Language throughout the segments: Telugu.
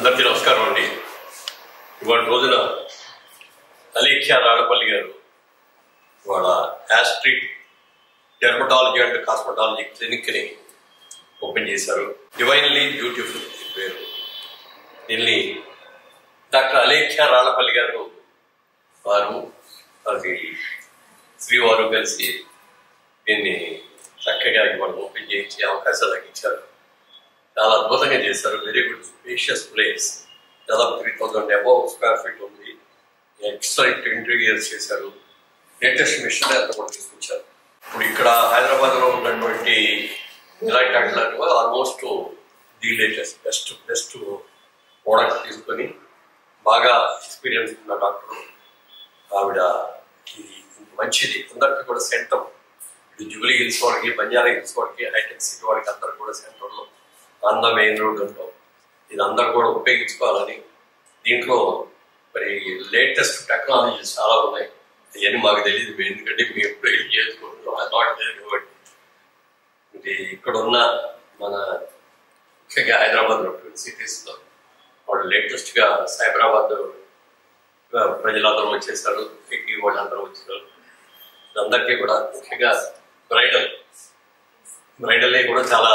అందరికీ నమస్కారం అండి ఇవాళ రోజున అలేఖ్య రాడపల్లి గారు ఇవాళ యాస్ట్రిక్ డెర్మటాలజీ అండ్ కాస్మెటాలజీ క్లినిక్ని ఓపెన్ చేశారు డివైన్లీ బ్యూటిఫుల్ ఈ పేరు దీన్ని డాక్టర్ అలేఖ్య రాళ్ళపల్లి గారు వారు అది శ్రీవారు కలిసి దీన్ని చక్కగా ఇవాళ ఓపెన్ చేయించి అవకాశాలు నాకు ఇచ్చారు చాలా అద్భుతంగా చేశారు వెరీ గుడ్ స్పేషియస్ ప్లేస్ దాదాపు three thousand above square feet ఉంది ఎక్సలెంట్ ఇంటీరియర్స్ చేశారు లేటెస్ట్ మిషన్ అంతా కూడా తీసుకొచ్చారు ఇప్పుడు ఇక్కడ హైదరాబాద్ లో ఉన్నటువంటి ఇలాంటి అట్లాంటి almost the latest best best product తీసుకొని బాగా ఎక్స్పీరియన్స్ ఉన్న డాక్టర్ ఆవిడ ఇది మంచిది అందరికీ కూడా సెంటర్ ఇది జూబ్లీ హిల్స్ వాళ్ళకి బంజారా హిల్స్ వాళ్ళకి హైటెక్ సిటీ వాళ్ళకి అందరు కూడా సెంటర్లో ఆంధ్ర మెయిన్ రోడ్ ఉంటాం ఇది అందరు కూడా ఉపయోగించుకోవాలని దీంట్లో మరి లేటెస్ట్ టెక్నాలజీస్ చాలా ఉన్నాయి ఇవన్నీ మాకు తెలియదు ఎందుకంటే మేము ఎప్పుడు చేసుకుంటున్నాం అలవాటు లేదు కాబట్టి ఇది ఇక్కడ ఉన్న మన ముఖ్యంగా హైదరాబాద్ ట్విన్ సిటీస్లో వాళ్ళు లేటెస్ట్గా సైబరాబాద్ ప్రజలందరూ వచ్చేసారు సిటీ వాళ్ళందరూ వచ్చారు అందరికీ కూడా ముఖ్యంగా బ్రైడల్ బ్రైడల్ కూడా చాలా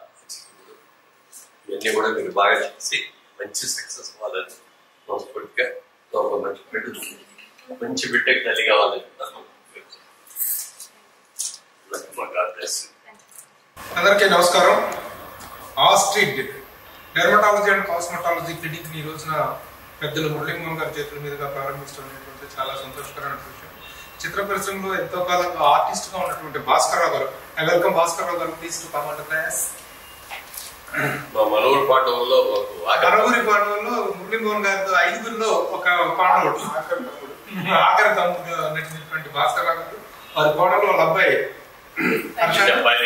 ఇవన్నీ కూడా మీరు బాగా చేసి మంచి సక్సెస్ అవ్వాలని మనస్ఫూర్తిగా ఒక మంచి బిడ్డ మంచి బిడ్డకి తల్లి కావాలని అందరికీ నమస్కారం Astrid dermatology and cosmetology clinic ఈ రోజున పెద్దలు మురళీమోహన్ గారి చేతుల మీదుగా ప్రారంభించడం అనేటువంటి చాలా సంతోషకరమైన విషయం చిత్ర పరిశ్రమలో ఎంతో కాలంగా ఆర్టిస్ట్ గా ఉన్నటువంటి భాస్కర్ రావు గారు welcome Bhaskar Rao garu please to come and class మా మనూరు పాఠంలో ఒక కరవూరి పాండవుల్లో మురళీమోహన్ గారితో ఐదుగురిలో ఒక పాండవుడు ఆఖరి తమ్ముడుగా నటించినటువంటి భాస్కర్ రావు గారు వారి కోడలు వాళ్ళ అబ్బాయి అబ్బాయి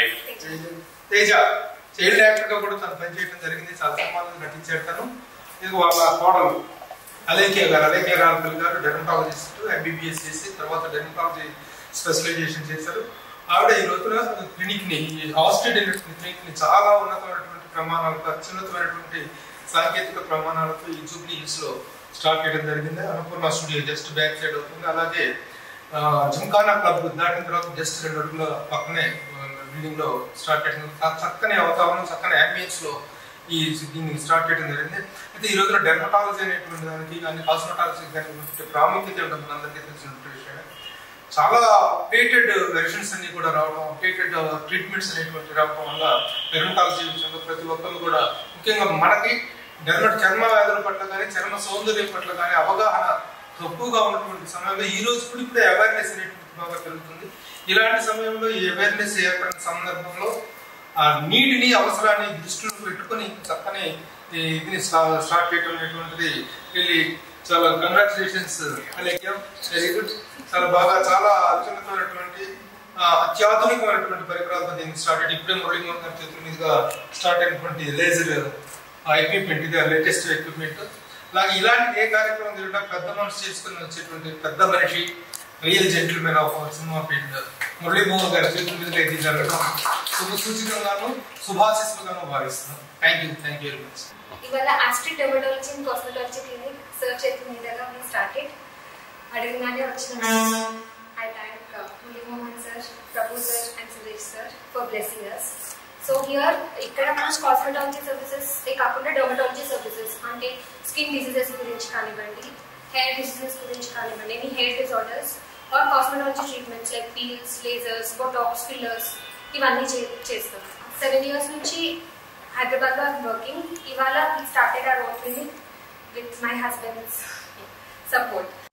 తేజ చైల్డ్ యాక్టర్ గా కూడా తను పనిచేయడం జరిగింది చాలా సినిమాలు నటించాడు తను ఇది వాళ్ళ కోడలు అలేఖ్య గారు అలేఖ్య రాల్పల్లి గారు డెర్మటాలజిస్ట్ ఎంబీబీఎస్ చేసి తర్వాత డెర్మటాలజీ స్పెషలైజేషన్ చేశారు ఆవిడ ఈ రోజున క్లినిక్ ని హాస్పిటల్ క్లినిక్ ని చాలా ఉన్నతమైనటువంటి ప్రమాణాలతో అత్యున్నతమైనటువంటి సాంకేతిక ప్రమాణాలతో ఈ జూబ్లీ హిల్స్ లో స్టార్ట్ చేయడం జరిగింది Annapurna studio just back side అవుతుంది అలాగే ఆ, జిమ్ఖానా క్లబ్ దాటిన తర్వాత జస్ట్ రెండు అడుగుల పక్కనే బిల్డింగ్ లో స్టార్ట్ చేయడం చాలా చక్కని అవతారం చక్కని అంబియన్స్ లో ఈ దీన్ని స్టార్ట్ చేయడం జరిగింది అయితే ఈ రోజున డెర్మటాలజీ అనేటువంటి దానికి కానీ కాస్మెటాలజీ కానీ ఉన్నటువంటి ప్రాముఖ్యత ఏంటో మనందరికీ తెలిసినటువంటి విషయమే చాలా అప్డేటెడ్ వెర్షన్స్ అన్ని కూడా రావడం అప్డేటెడ్ ట్రీట్మెంట్స్ అనేటువంటి రావడం వల్ల డెర్మటాలజీ విషయంలో ప్రతి ఒక్కరు కూడా ముఖ్యంగా మనకి డెర్మట్ చర్మ వ్యాధుల పట్ల కానీ చర్మ సౌందర్యం పట్ల కానీ అవగాహన తక్కువగా ఉన్నటువంటి సమయంలో ఈ రోజు కూడా ఇప్పుడే అవేర్నెస్ అనేటువంటి బాగా పెరుగుతుంది ఇలాంటి సమయంలో ఈ అవేర్నెస్ ఏర్పడిన సందర్భంలో ఆ నీటిని అవసరాన్ని దృష్టిలో పెట్టుకొని చక్కని ఈ ఇదిని స్టా- స్టార్ట్ చేయడం అనేటువంటిది వెళ్ళి చాలా కంగ్రాచులేషన్స్ అలేఖ్యం వెరీ గుడ్ చాలా బాగా చాలా అత్యున్నతమైనటువంటి ఆ, అత్యాధునికమైనటువంటి పరికరాలతో దీన్ని స్టార్ట్ అయ్యి ఇప్పుడే మురళీమోహన్ గారి చేతుల మీదుగా స్టార్ట్ అయినటువంటి లేజర్ ఎక్విప్మెంట్ ఇది లేటెస్ట్ ఎక్విప్మెంట్ అలాగే ఇలాంటి ఏ కార్యక్రమం జరిగినా పెద్ద మనసు చేసుకుని వచ్చేటువంటి పెద్ద మనిషి real gentlemen of cinema field Murali Mohan గారి చేతుల మీదుగా ఇది జరగడం శుభ సూచితంగాను శుభాశిస్సులుగాను భావిస్తున్నాం thank you thank you very much ఇవాళ Astric dermatology and cosmetology clinic సర్చ్ చేతుల మీదుగా మేము స్టార్టెడ్ అడగగానే వచ్చిన I thank Murali Mohan sir Prabhu sir and Suresh sir for blessing us so here ఇక్కడ మనం కాస్మెటాలజీ సర్వీసెస్ కాకుండా డెమటాలజీ సర్వీసెస్ అంటే స్కిన్ డిసీజెస్ గురించి కానివ్వండి హెయిర్ డిసీజెస్ గురించి కానివ్వండి any hair disorders or cosmetology treatments like peels lasers botox fillers ఇవన్నీ చే చేస్తాం సెవెన్ ఇయర్స్ నుంచి హైదరాబాద్ లో ఐమ్ వర్కింగ్ ఇవాళ started our own clinic with my husband's support